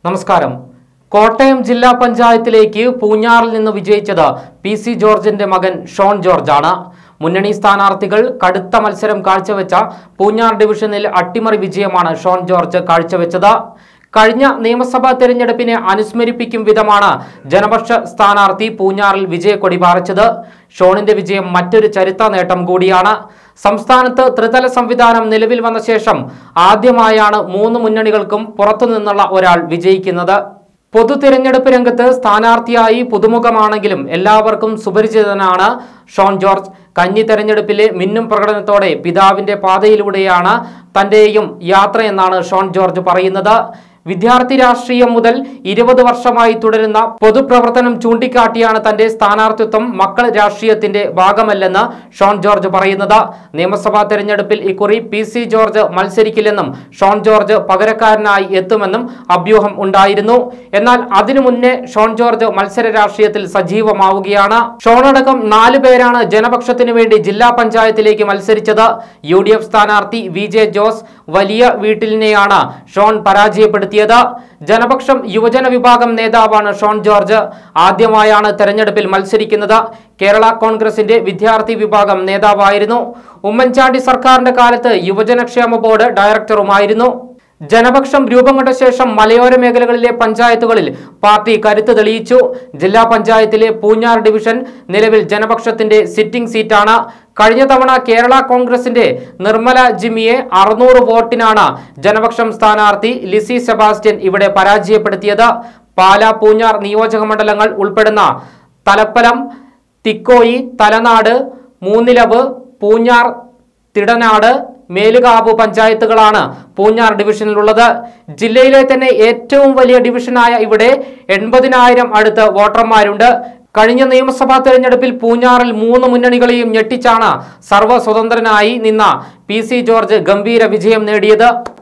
നമസ്കാരം കോട്ടയം ജില്ലാ പഞ്ചായത്തിലേക്ക് പൂഞ്ഞാറിൽ നിന്ന് വിജയിച്ചത് പി സി ജോർജിന്റെ മകൻ ഷോൺ ജോർജാണ് മുന്നണി സ്ഥാനാർത്ഥികൾ കടുത്ത മത്സരം കാഴ്ചവെച്ച പൂഞ്ഞാർ ഡിവിഷനിൽ അട്ടിമറി വിജയമാണ് ഷോൺ ജോർജ് കാഴ്ചവെച്ചത് കഴിഞ്ഞ നിയമസഭാ തെരഞ്ഞെടുപ്പിനെ അനുസ്മരിപ്പിക്കും വിധമാണ് ജനപക്ഷ സ്ഥാനാർത്ഥി പൂഞ്ഞാറിൽ വിജയക്കൊടി പാറിച്ചത് ഷോണിന്റെ വിജയം മറ്റൊരു ചരിത്ര നേട്ടം കൂടിയാണ് സംസ്ഥാനത്ത് ത്രിതല സംവിധാനം നിലവിൽ വന്ന ശേഷം ആദ്യമായാണ് മൂന്ന് മുന്നണികൾക്കും പുറത്തുനിന്നുള്ള ഒരാൾ വിജയിക്കുന്നത് പൊതു തിരഞ്ഞെടുപ്പ് രംഗത്ത് സ്ഥാനാർത്ഥിയായി പുതുമുഖമാണെങ്കിലും എല്ലാവർക്കും സുപരിചിതനാണ് ഷോൺ ജോർജ് കന്നി തെരഞ്ഞെടുപ്പിലെ മിന്നും പ്രകടനത്തോടെ പിതാവിന്റെ പാതയിലൂടെയാണ് തന്റെയും യാത്രയെന്നാണ് ഷോൺ ജോർജ് പറയുന്നത് വിദ്യാർത്ഥി രാഷ്ട്രീയം മുതൽ ഇരുപത് വർഷമായി തുടരുന്ന പൊതുപ്രവർത്തനം ചൂണ്ടിക്കാട്ടിയാണ് തന്റെ സ്ഥാനാർത്ഥിത്വം മക്കൾ രാഷ്ട്രീയത്തിന്റെ ഭാഗമല്ലെന്ന് ഷോൺ ജോർജ് പറയുന്നത് നിയമസഭാ തെരഞ്ഞെടുപ്പിൽ ഇക്കുറി പി സി ജോർജ് മത്സരിക്കില്ലെന്നും ഷോൺ ജോർജ് പകരക്കാരനായി എത്തുമെന്നും അഭ്യൂഹം ഉണ്ടായിരുന്നു എന്നാൽ അതിനു മുന്നേ ഷോൺ ജോർജ് മത്സര രാഷ്ട്രീയത്തിൽ സജീവമാവുകയാണ് ഷോണടക്കം നാല് പേരാണ് ജനപക്ഷത്തിനു വേണ്ടി ജില്ലാ പഞ്ചായത്തിലേക്ക് മത്സരിച്ചത് യു ഡി എഫ് സ്ഥാനാർത്ഥി വി ജെ ജോസ് വലിയ വീട്ടിലിനെയാണ് ഷോൺ പരാജയപ്പെടുത്തിയത് ജനപക്ഷം യുവജന വിഭാഗം നേതാവാണ് ഷോൺ ജോർജ് ആദ്യമായാണ് തെരഞ്ഞെടുപ്പിൽ മത്സരിക്കുന്നത് കേരള കോൺഗ്രസിന്റെ വിദ്യാർത്ഥി വിഭാഗം നേതാവായിരുന്നു ഉമ്മൻചാണ്ടി സർക്കാരിന്റെ കാലത്ത് യുവജനക്ഷേമ ബോർഡ് ഡയറക്ടറുമായിരുന്നു ജനപക്ഷം രൂപം കൊണ്ട ശേഷം മലയോര മേഖലകളിലെ പഞ്ചായത്തുകളിൽ പാർട്ടി കരുത്ത് തെളിയിച്ചു ജില്ലാ പഞ്ചായത്തിലെ പൂഞ്ഞാർ ഡിവിഷൻ നിലവിൽ ജനപക്ഷത്തിന്റെ സിറ്റിംഗ് സീറ്റാണ് കഴിഞ്ഞ തവണ കേരള കോൺഗ്രസിന്റെ നിർമ്മല ജിമ്മിയെ അറുന്നൂറ് വോട്ടിനാണ് ജനപക്ഷം സ്ഥാനാർത്ഥി ലിസി സെബാസ്റ്റ്യൻ ഇവിടെ പരാജയപ്പെടുത്തിയത് പാലാ പൂഞ്ഞാർ നിയോജക മണ്ഡലങ്ങൾ ഉൾപ്പെടുന്ന തലപ്പലം തിക്കോയി തലനാട് മൂന്നിലവ് പൂഞ്ഞാർ തിടനാട് മേലുകാവ് പഞ്ചായത്തുകളാണ് പൂഞ്ഞാർ ഡിവിഷനിലുള്ളത് ജില്ലയിലെ തന്നെ ഏറ്റവും വലിയ ഡിവിഷനായ ഇവിടെ എൺപതിനായിരം അടുത്ത് വോട്ടർമാരുണ്ട് കഴിഞ്ഞ നിയമസഭാ തെരഞ്ഞെടുപ്പിൽ പൂഞ്ഞാറിൽ മൂന്ന് മുന്നണികളെയും ഞെട്ടിച്ചാണ് സർവ്വസ്വതന്ത്രനായി നിന്ന പി സി ജോർജ് ഗംഭീര വിജയം നേടിയത്